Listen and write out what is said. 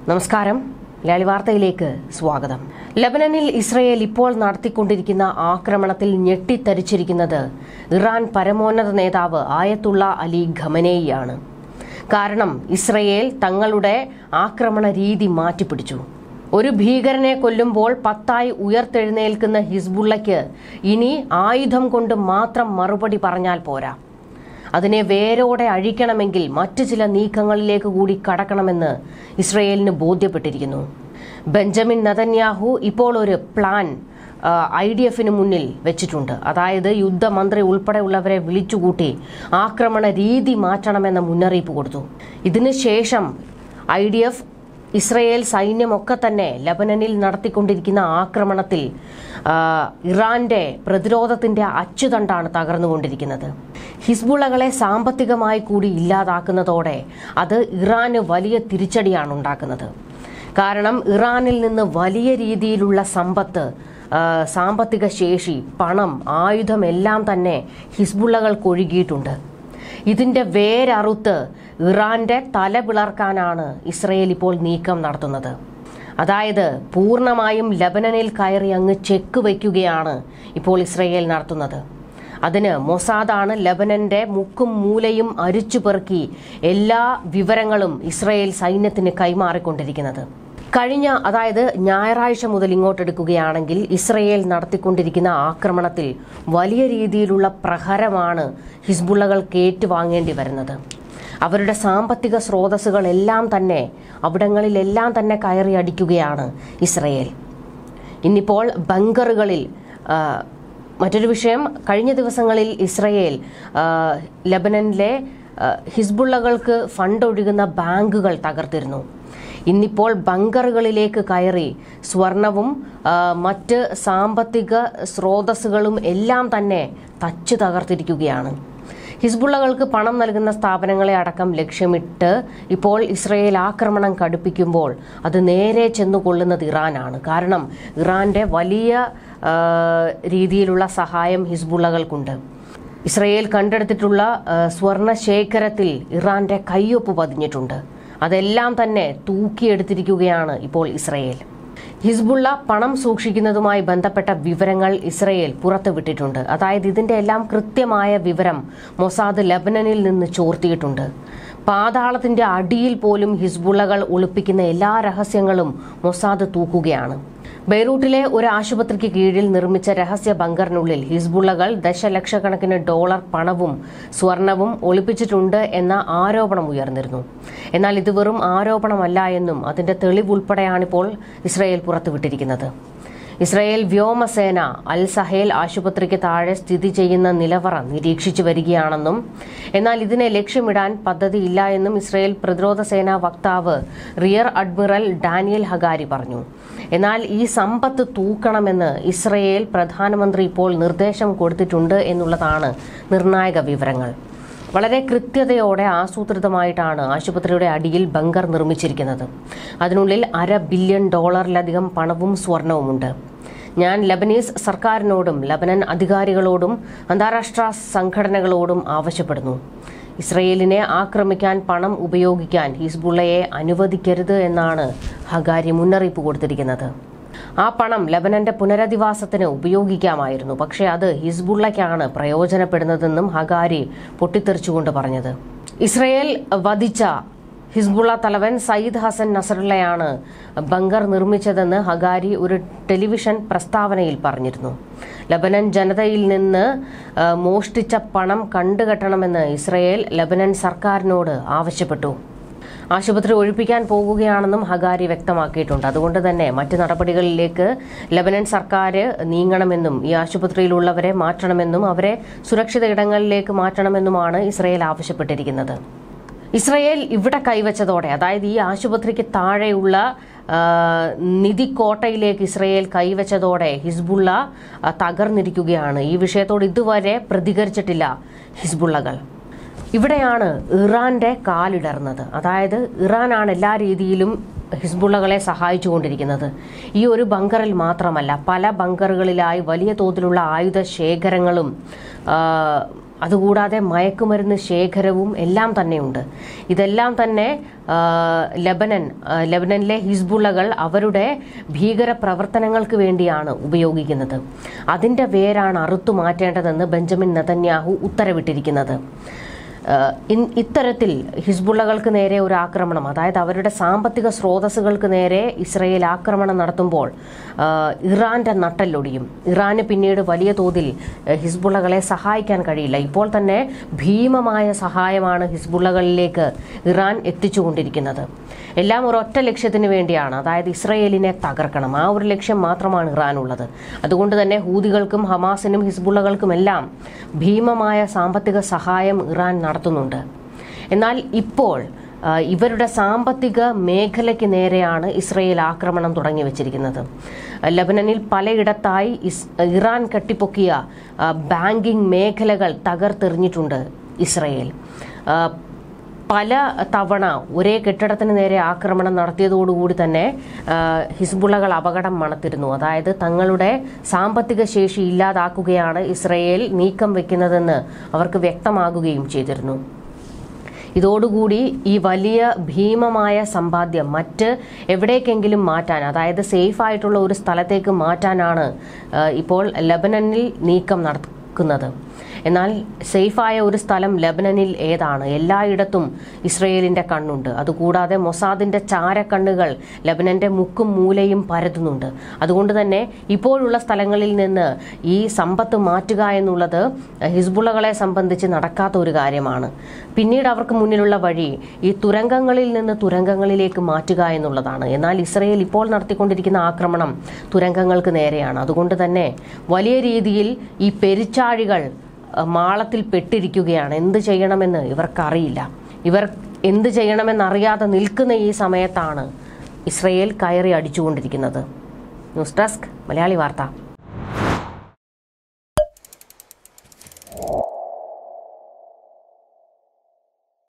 നമസ്കാരം മലയാളി വാർത്തയിലേക്ക് സ്വാഗതം ലബനനിൽ ഇസ്രയേൽ ഇപ്പോൾ നടത്തിക്കൊണ്ടിരിക്കുന്ന ആക്രമണത്തിൽ ഞെട്ടിത്തരിച്ചിരിക്കുന്നത് ഇറാൻ പരമോന്നത നേതാവ് ആയത്തുള്ള അലി ഖമനേയിയാണ് കാരണം ഇസ്രയേൽ തങ്ങളുടെ ആക്രമണ രീതി മാറ്റിപ്പിടിച്ചു ഒരു ഭീകരനെ കൊല്ലുമ്പോൾ പത്തായി ഉയർത്തെഴുന്നേൽക്കുന്ന ഹിസ്ബുള്ളയ്ക്ക് ഇനി ആയുധം കൊണ്ട് മാത്രം മറുപടി പറഞ്ഞാൽ പോരാ അതിനെ വേരോടെ അഴിക്കണമെങ്കിൽ മറ്റു ചില നീക്കങ്ങളിലേക്ക് കൂടി കടക്കണമെന്ന് ഇസ്രയേലിന് ബോധ്യപ്പെട്ടിരിക്കുന്നു ബെഞ്ചമിൻ നതന്യാഹു ഇപ്പോൾ ഒരു പ്ലാൻ ഐ ഡി എഫിന് മുന്നിൽ വെച്ചിട്ടുണ്ട് അതായത് യുദ്ധമന്ത്രി ഉൾപ്പെടെയുള്ളവരെ വിളിച്ചുകൂട്ടി ആക്രമണ രീതി മാറ്റണമെന്ന മുന്നറിയിപ്പ് കൊടുത്തു ഇതിനുശേഷം ഐ ഡി എഫ് ഇസ്രയേൽ സൈന്യമൊക്കെ തന്നെ ലബനനിൽ നടത്തിക്കൊണ്ടിരിക്കുന്ന ആക്രമണത്തിൽ ആ, ഇറാന്റെ പ്രതിരോധത്തിന്റെ അച്ചുതണ്ടാണ് തകർന്നുകൊണ്ടിരിക്കുന്നത് ഹിസ്ബുളകളെ സാമ്പത്തികമായി കൂടി ഇല്ലാതാക്കുന്നതോടെ അത് ഇറാന് വലിയ തിരിച്ചടിയാണ് ഉണ്ടാക്കുന്നത് കാരണം ഇറാനിൽ നിന്ന് വലിയ രീതിയിലുള്ള സമ്പത്ത് ആ, സാമ്പത്തിക ശേഷി പണം ആയുധം എല്ലാം തന്നെ ഹിസ്ബുള്ളകൾക്ക് ഒഴുകിയിട്ടുണ്ട് ഇതിന്റെ വേരറുത്ത് ഇറാന്റെ തല പിളർക്കാനാണ് ഇസ്രയേൽ ഇപ്പോൾ നീക്കം നടത്തുന്നത് അതായത് പൂർണ്ണമായും ലബനനിൽ കയറി അങ്ങ് ചെക്ക് വയ്ക്കുകയാണ് ഇപ്പോൾ ഇസ്രയേൽ നടത്തുന്നത് അതിന് മൊസാദാണ് ലബനന്റെ മുക്കും മൂലയും അരിച്ചു പെറുക്കി എല്ലാ വിവരങ്ങളും ഇസ്രയേൽ സൈന്യത്തിന് കൈമാറിക്കൊണ്ടിരിക്കുന്നത് കഴിഞ്ഞ അതായത് ഞായറാഴ്ച മുതൽ ഇങ്ങോട്ടെടുക്കുകയാണെങ്കിൽ ഇസ്രയേൽ നടത്തിക്കൊണ്ടിരിക്കുന്ന ആക്രമണത്തിൽ വലിയ രീതിയിലുള്ള പ്രഹരമാണ് ഹിസ്ബുള്ളകൾക്ക് ഏറ്റുവാങ്ങേണ്ടി വരുന്നത് അവരുടെ സാമ്പത്തിക സ്രോതസ്സുകളെല്ലാം തന്നെ അവിടങ്ങളിലെല്ലാം തന്നെ കയറി അടിക്കുകയാണ് ഇസ്രയേൽ ഇന്നിപ്പോൾ ബങ്കറുകളിൽ ആ, മറ്റൊരു വിഷയം കഴിഞ്ഞ ദിവസങ്ങളിൽ ഇസ്രയേൽ ആ, ലബനനിലെ ആ, ഹിസ്ബുള്ളകൾക്ക് ഫണ്ട് ഒഴുകുന്ന ബാങ്കുകൾ തകർത്തിരുന്നു ഇന്നിപ്പോൾ ബങ്കറുകളിലേക്ക് കയറി സ്വർണവും ആ, മറ്റ് സാമ്പത്തിക സ്രോതസ്സുകളും എല്ലാം തന്നെ തച്ചു തകർത്തിരിക്കുകയാണ് ഹിസ്ബുള്ളകൾക്ക് പണം നൽകുന്ന സ്ഥാപനങ്ങളെ അടക്കം ലക്ഷ്യമിട്ട് ഇപ്പോൾ ഇസ്രയേൽ ആക്രമണം കടുപ്പിക്കുമ്പോൾ അത് നേരെ ചെന്നു കൊള്ളുന്നത് ഇറാനാണ് കാരണം ഇറാന്റെ വലിയ ആ, രീതിയിലുള്ള സഹായം ഹിസ്ബുള്ളകൾക്കുണ്ട് ഇസ്രയേൽ കണ്ടെടുത്തിട്ടുള്ള ആ, സ്വർണ ശേഖരത്തിൽ ഇറാന്റെ കയ്യൊപ്പ് പതിഞ്ഞിട്ടുണ്ട് അതെല്ലാം തന്നെ തൂക്കിയെടുത്തിരിക്കുകയാണ് ഇപ്പോൾ ഇസ്രയേൽ ഹിസ്ബുള്ള പണം സൂക്ഷിക്കുന്നതുമായി ബന്ധപ്പെട്ട വിവരങ്ങൾ ഇസ്രയേൽ പുറത്തുവിട്ടിട്ടുണ്ട് അതായത് ഇതിന്റെ എല്ലാം കൃത്യമായ വിവരം മൊസാദ് ലബനനിൽ നിന്ന് ചോർത്തിയിട്ടുണ്ട് പാതാളത്തിന്റെ അടിയിൽ പോലും ഹിസ്ബുള്ളകൾ ഒളിപ്പിക്കുന്ന എല്ലാ രഹസ്യങ്ങളും മൊസാദ് തൂക്കുകയാണ് ബെയ്റൂട്ടിലെ ഒരു ആശുപത്രിക്ക് കീഴിൽ നിർമ്മിച്ച രഹസ്യ ബങ്കറിനുള്ളിൽ ഹിസ്ബുള്ളകൾ ദശലക്ഷക്കണക്കിന് ഡോളർ പണവും സ്വർണവും ഒളിപ്പിച്ചിട്ടുണ്ട് എന്ന ആരോപണം ഉയർന്നിരുന്നു എന്നാൽ ഇത് വെറും ആരോപണമല്ല എന്നും അതിന്റെ തെളിവുൾപ്പെടെയാണിപ്പോൾ ഇസ്രായേൽ പുറത്തുവിട്ടിരിക്കുന്നത് ഇസ്രായേൽ വ്യോമസേന അൽ സഹേൽ ആശുപത്രിക്ക് താഴെ സ്ഥിതി ചെയ്യുന്ന നിലവറ നിരീക്ഷിച്ചു വരികയാണെന്നും എന്നാൽ ഇതിനെ ലക്ഷ്യമിടാൻ പദ്ധതിയില്ല എന്നും ഇസ്രായേൽ പ്രതിരോധ സേനാ വക്താവ് റിയർ അഡ്മിറൽ ഡാനിയൽ ഹഗാരി പറഞ്ഞു എന്നാൽ ഈ സമ്പത്ത് തൂക്കണമെന്ന് ഇസ്രയേൽ പ്രധാനമന്ത്രി ഇപ്പോൾ നിർദ്ദേശം കൊടുത്തിട്ടുണ്ട് എന്നുള്ളതാണ് നിർണായക വിവരങ്ങൾ വളരെ കൃത്യതയോടെ ആസൂത്രിതമായിട്ടാണ് ആശുപത്രിയുടെ അടിയിൽ ബങ്കർ നിർമ്മിച്ചിരിക്കുന്നത് അതിനുള്ളിൽ അര ബില്യൺ ഡോളറിലധികം പണവും സ്വർണവുമുണ്ട് ഞാൻ ലബനീസ് സർക്കാരിനോടും ലബനൻ അധികാരികളോടും അന്താരാഷ്ട്ര സംഘടനകളോടും ആവശ്യപ്പെടുന്നു ഇസ്രയേലിനെ ആക്രമിക്കാൻ പണം ഉപയോഗിക്കാൻ ഹിസ്ബുള്ളയെ അനുവദിക്കരുത് എന്നാണ് ഹഗാരി മുന്നറിയിപ്പ് കൊടുത്തിരിക്കുന്നത് ആ പണം ലബനന്റെ പുനരധിവാസത്തിന് ഉപയോഗിക്കാമായിരുന്നു പക്ഷേ അത് ഹിസ്ബുള്ളയ്ക്കാണ് പ്രയോജനപ്പെടുന്നതെന്നും ഹഗാരി പൊട്ടിത്തെറിച്ചുകൊണ്ട് പറഞ്ഞത് ഇസ്രയേൽ വധിച്ച ഹിസ്ബുള്ള തലവൻ സയ്യിദ് ഹസൻ നസറുള്ളയാണ് ബങ്കർ നിർമ്മിച്ചതെന്ന് ഹഗാരി ഒരു ടെലിവിഷൻ പ്രസ്താവനയിൽ പറഞ്ഞിരുന്നു ലബനൻ ജനതയിൽ നിന്ന് ആ, മോഷ്ടിച്ച പണം കണ്ടുകെട്ടണമെന്ന് ഇസ്രയേൽ ലബനൻ സർക്കാരിനോട് ആവശ്യപ്പെട്ടു ആശുപത്രി ഒഴിപ്പിക്കാൻ പോകുകയാണെന്നും ഹഗാരി വ്യക്തമാക്കിയിട്ടുണ്ട് അതുകൊണ്ട് തന്നെ മറ്റ് നടപടികളിലേക്ക് ലബനൻ സർക്കാർ നീങ്ങണമെന്നും ഈ ആശുപത്രിയിലുള്ളവരെ മാറ്റണമെന്നും അവരെ സുരക്ഷിത ഇടങ്ങളിലേക്ക് മാറ്റണമെന്നുമാണ് ഇസ്രയേൽ ആവശ്യപ്പെട്ടിരിക്കുന്നത് ഇസ്രയേൽ ഇവിടെ കൈവച്ചതോടെ അതായത് ഈ ആശുപത്രിക്ക് താഴെയുള്ള ആ, നിധിക്കോട്ടയിലേക്ക് ഇസ്രയേൽ കൈവച്ചതോടെ ഹിസ്ബുള്ള ആ, തകർന്നിരിക്കുകയാണ് ഈ വിഷയത്തോട് ഇതുവരെ പ്രതികരിച്ചിട്ടില്ല ഹിസ്ബുള്ളകൾ ഇവിടെയാണ് ഇറാന്റെ കാലിടർന്നത് അതായത് ഇറാനാണ് എല്ലാ രീതിയിലും ഹിസ്ബുള്ളകളെ സഹായിച്ചുകൊണ്ടിരിക്കുന്നത് ഈ ഒരു ബങ്കറിൽ മാത്രമല്ല പല ബങ്കറുകളിലായി വലിയ തോതിലുള്ള ആയുധ ശേഖരങ്ങളും ആ, അതുകൂടാതെ മയക്കുമരുന്ന് ശേഖരവും എല്ലാം തന്നെയുണ്ട് ഇതെല്ലാം തന്നെ ആ, ലബനൻ ആ, ലബനനിലെ ഹിസ്ബുള്ളകൾ അവരുടെ ഭീകര പ്രവർത്തനങ്ങൾക്ക് വേണ്ടിയാണ് ഉപയോഗിക്കുന്നത് അതിന്റെ വേരാണ് അറുത്തു മാറ്റേണ്ടതെന്ന് ബെഞ്ചമിൻ നെതന്യാഹു ഉത്തരവിട്ടിരിക്കുന്നത് ഏഹ് ഇൻ- ഇത്തരത്തിൽ ഹിസ്ബുള്ളകൾക്ക് നേരെ ഒരു ആക്രമണം അതായത് അവരുടെ സാമ്പത്തിക സ്രോതസ്സുകൾക്ക് നേരെ ഇസ്രയേൽ ആക്രമണം നടത്തുമ്പോൾ ഏഹ് ഇറാന്റെ നട്ടല്ലൊടിയും ഇറാന് പിന്നീട് വലിയ തോതിൽ ഏഹ് ഹിസ്ബുള്ളകളെ സഹായിക്കാൻ കഴിയില്ല ഇപ്പോൾ തന്നെ ഭീമമായ സഹായമാണ് ഹിസ്ബുള്ളകളിലേക്ക് ഇറാൻ എത്തിച്ചുകൊണ്ടിരിക്കുന്നത് എല്ലാം ഒരൊറ്റ ലക്ഷ്യത്തിന് വേണ്ടിയാണ് അതായത് ഇസ്രയേലിനെ തകർക്കണം ആ ഒരു ലക്ഷ്യം മാത്രമാണ് ഇറാനുള്ളത് അതുകൊണ്ട് തന്നെ ഹൂതികൾക്കും ഹമാസിനും ഹിസ്ബുള്ളകൾക്കുമെല്ലാം ഭീമമായ സാമ്പത്തിക സഹായം ഇറാൻ നടത്തുന്നുണ്ട് എന്നാൽ ഇപ്പോൾ ആ, ഇവരുടെ സാമ്പത്തിക മേഖലയ്ക്ക് നേരെയാണ് ഇസ്രയേൽ ആക്രമണം തുടങ്ങി വെച്ചിരിക്കുന്നത് ലബനനിൽ പലയിടത്തായി ഇസ് ഇറാൻ കെട്ടിപ്പൊക്കിയ ആ, ബാങ്കിംഗ് മേഖലകൾ തകർത്തെറിഞ്ഞിട്ടുണ്ട് ഇസ്രയേൽ ആ, പല തവണ ഒരേ കെട്ടിടത്തിന് നേരെ ആക്രമണം നടത്തിയതോടുകൂടി തന്നെ ആ, ഹിസ്ബുള്ളകൾ അപകടം മണത്തിരുന്നു അതായത് തങ്ങളുടെ സാമ്പത്തിക ശേഷി ഇല്ലാതാക്കുകയാണ് ഇസ്രയേൽ നീക്കം വെക്കുന്നതെന്ന് അവർക്ക് വ്യക്തമാകുകയും ചെയ്തിരുന്നു ഇതോടുകൂടി ഈ വലിയ ഭീമമായ സമ്പാദ്യം മറ്റ് എവിടേക്കെങ്കിലും മാറ്റാൻ അതായത് സേഫ് ആയിട്ടുള്ള ഒരു സ്ഥലത്തേക്ക് മാറ്റാനാണ് ആ, ഇപ്പോൾ ലബനനിൽ നീക്കം നടക്കുന്നത് എന്നാൽ സേഫായ ഒരു സ്ഥലം ലബനനിൽ ഏതാണ് എല്ലായിടത്തും ഇസ്രയേലിന്റെ കണ്ണുണ്ട് അതുകൂടാതെ മൊസാദിന്റെ ചാരക്കണ്ണുകൾ ലബനന്റെ മുക്കും മൂലയും പരതുന്നുണ്ട് അതുകൊണ്ട് തന്നെ ഇപ്പോഴുള്ള സ്ഥലങ്ങളിൽ നിന്ന് ഈ സമ്പത്ത് മാറ്റുക എന്നുള്ളത് ഹിസ്ബുള്ളകളെ സംബന്ധിച്ച് നടക്കാത്ത ഒരു കാര്യമാണ് പിന്നീട് അവർക്ക് മുന്നിലുള്ള വഴി ഈ തുരങ്കങ്ങളിൽ നിന്ന് തുരങ്കങ്ങളിലേക്ക് മാറ്റുക എന്നുള്ളതാണ് എന്നാൽ ഇസ്രയേൽ ഇപ്പോൾ നടത്തിക്കൊണ്ടിരിക്കുന്ന ആക്രമണം തുരങ്കങ്ങൾക്ക് നേരെയാണ് അതുകൊണ്ട് തന്നെ വലിയ രീതിയിൽ ഈ പെരിച്ചാഴികൾ അഹ്, മാളത്തിൽ പെട്ടിരിക്കുകയാണ് എന്ത് ചെയ്യണമെന്ന് ഇവർക്കറിയില്ല ഇവർ എന്ത് ചെയ്യണമെന്നറിയാതെ നിൽക്കുന്ന ഈ സമയത്താണ് ഇസ്രയേൽ കയറി അടിച്ചുകൊണ്ടിരിക്കുന്നത് ന്യൂസ് ഡെസ്ക് മലയാളി വാർത്ത